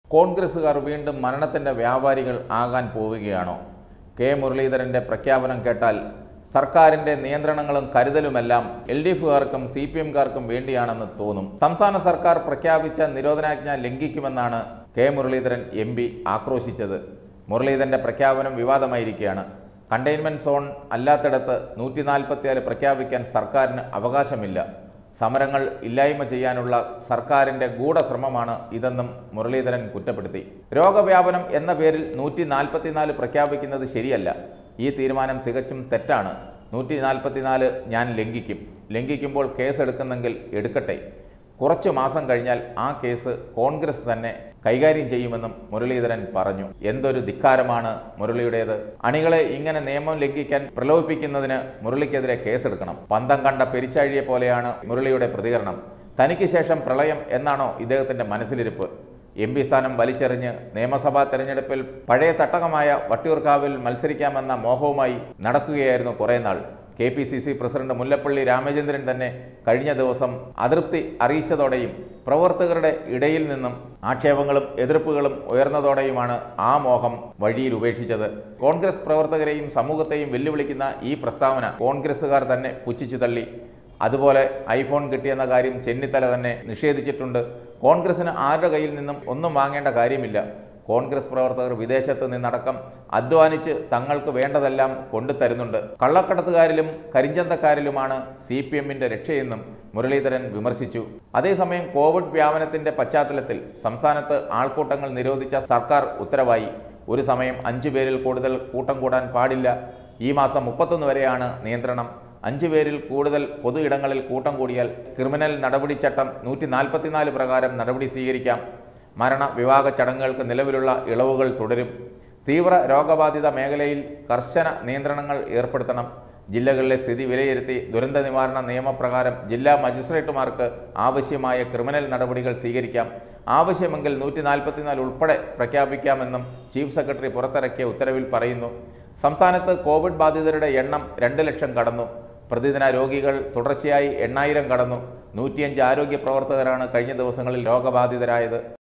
കോൺഗ്രസുകാർ വീണ്ടും മരണത്തിന്റെ വ്യാപാരികൾ ആകാൻ പോവുകയാണോ കെ മുരളീധരന്റെ പ്രഖ്യാപനം കേട്ടാൽ സർക്കാരിന്റെ നിയന്ത്രണങ്ങളും കരുതലുമെല്ലാം എൽ ഡി എഫുകാർക്കും സി പി എംകാർക്കും വേണ്ടിയാണെന്ന് തോന്നും സംസ്ഥാന സർക്കാർ പ്രഖ്യാപിച്ച നിരോധനാജ്ഞ ലംഘിക്കുമെന്നാണ് കെ മുരളീധരൻ എം പി ആക്രോശിച്ചത് മുരളീധരന്റെ പ്രഖ്യാപനം വിവാദമായിരിക്കുകയാണ് കണ്ടെയ്ൻമെന്റ് സോൺ അല്ലാത്തിടത്ത് നൂറ്റി നാൽപ്പത്തിയാല് പ്രഖ്യാപിക്കാൻ സർക്കാരിന് അവകാശമില്ല സമരങ്ങൾ ഇല്ലായ്മ ചെയ്യാനുള്ള സർക്കാരിന്റെ ഗൂഢശ്രമമാണ് ഇതെന്നും മുരളീധരൻ കുറ്റപ്പെടുത്തി രോഗവ്യാപനം എന്ന പേരിൽ നൂറ്റി നാൽപ്പത്തിനാല് പ്രഖ്യാപിക്കുന്നത് ശരിയല്ല ഈ തീരുമാനം തികച്ചും തെറ്റാണ് നൂറ്റി നാൽപ്പത്തിനാല് ഞാൻ ലംഘിക്കും ലംഘിക്കുമ്പോൾ കേസെടുക്കുന്നെങ്കിൽ എടുക്കട്ടെ കുറച്ചു മാസം കഴിഞ്ഞാൽ ആ കേസ് കോൺഗ്രസ് തന്നെ കൈകാര്യം ചെയ്യുമെന്നും മുരളീധരൻ പറഞ്ഞു എന്തൊരു ധിക്കാരമാണ് മുരളിയുടേത് അണികളെ ഇങ്ങനെ നിയമം ലംഘിക്കാൻ പ്രലോഭിപ്പിക്കുന്നതിന് മുരളിക്കെതിരെ കേസെടുക്കണം പന്തം കണ്ട പെരിച്ചാഴിയെ പോലെയാണ് മുരളിയുടെ പ്രതികരണം തനിക്ക് ശേഷം പ്രളയം എന്നാണോ ഇദ്ദേഹത്തിന്റെ മനസ്സിലിരിപ്പ് എം പി സ്ഥാനം വലിച്ചെറിഞ്ഞ് നിയമസഭാ തെരഞ്ഞെടുപ്പിൽ പഴയ തട്ടകമായ വട്ടിയൂർക്കാവിൽ മത്സരിക്കാമെന്ന മോഹവുമായി നടക്കുകയായിരുന്നു കുറേ നാൾ K P C C president Mullappally Ramachandran തന്നെ കഴിഞ്ഞ ദിവസം അതൃപ്തി അറിയിച്ചതോടെയും പ്രവർത്തകരുടെ ഇടയിൽ നിന്നും ആക്ഷേപങ്ങളും എതിർപ്പുകളും ഉയർന്നതോടെയുമാണ് ആ മോഹം വഴിയിൽ ഉപേക്ഷിച്ചത് കോൺഗ്രസ് പ്രവർത്തകരെയും സമൂഹത്തെയും വെല്ലുവിളിക്കുന്ന ഈ പ്രസ്താവന കോൺഗ്രസുകാർ തന്നെ പുച്ഛിച്ചു തള്ളി അതുപോലെ ഐഫോൺ കിട്ടിയെന്ന കാര്യം ചെന്നിത്തല തന്നെ നിഷേധിച്ചിട്ടുണ്ട് കോൺഗ്രസിന് ആരുടെ കയ്യിൽ നിന്നും ഒന്നും വാങ്ങേണ്ട കാര്യമില്ല കോൺഗ്രസ് പ്രവർത്തകർ വിദേശത്ത് നിന്നടക്കം അധ്വാനിച്ച് തങ്ങൾക്ക് വേണ്ടതെല്ലാം കൊണ്ടുതരുന്നുണ്ട് കള്ളക്കടത്തുകാരിലും കരിഞ്ചന്തക്കാരിലുമാണ് സി പി എമ്മിന്റെ രക്ഷയെന്നും മുരളീധരൻ വിമർശിച്ചു അതേസമയം കോവിഡ് വ്യാപനത്തിന്റെ പശ്ചാത്തലത്തിൽ സംസ്ഥാനത്ത് ആൾക്കൂട്ടങ്ങൾ നിരോധിച്ച സർക്കാർ ഉത്തരവായി ഒരു സമയം അഞ്ചു പേരിൽ കൂടുതൽ കൂട്ടം കൂടാൻ പാടില്ല ഈ മാസം മുപ്പത്തൊന്ന് വരെയാണ് നിയന്ത്രണം അഞ്ചു പേരിൽ കൂടുതൽ പൊതു ഇടങ്ങളിൽ കൂട്ടം കൂടിയാൽ ക്രിമിനൽ നടപടിച്ചട്ടം നൂറ്റി നാൽപ്പത്തിനാല് പ്രകാരം നടപടി സ്വീകരിക്കാം മരണ വിവാഹ ചടങ്ങുകൾക്ക് നിലവിലുള്ള ഇളവുകൾ തുടരും തീവ്ര രോഗബാധിത മേഖലയിൽ കർശന നിയന്ത്രണങ്ങൾ ഏർപ്പെടുത്തണം ജില്ലകളിലെ സ്ഥിതി വിലയിരുത്തി ദുരന്ത നിവാരണ നിയമപ്രകാരം ജില്ലാ മജിസ്ട്രേറ്റുമാർക്ക് ആവശ്യമായ ക്രിമിനൽ നടപടികൾ സ്വീകരിക്കാം ആവശ്യമെങ്കിൽ നൂറ്റി നാൽപ്പത്തിനാല് ഉൾപ്പെടെ പ്രഖ്യാപിക്കാമെന്നും ചീഫ് സെക്രട്ടറി പുറത്തിറക്കിയ ഉത്തരവിൽ പറയുന്നു സംസ്ഥാനത്ത് കോവിഡ് ബാധിതരുടെ എണ്ണം രണ്ട് ലക്ഷം കടന്നു പ്രതിദിന രോഗികൾ തുടർച്ചയായി എണ്ണായിരം കടന്നു നൂറ്റിയഞ്ച് ആരോഗ്യ പ്രവർത്തകരാണ് കഴിഞ്ഞ ദിവസങ്ങളിൽ രോഗബാധിതരായത്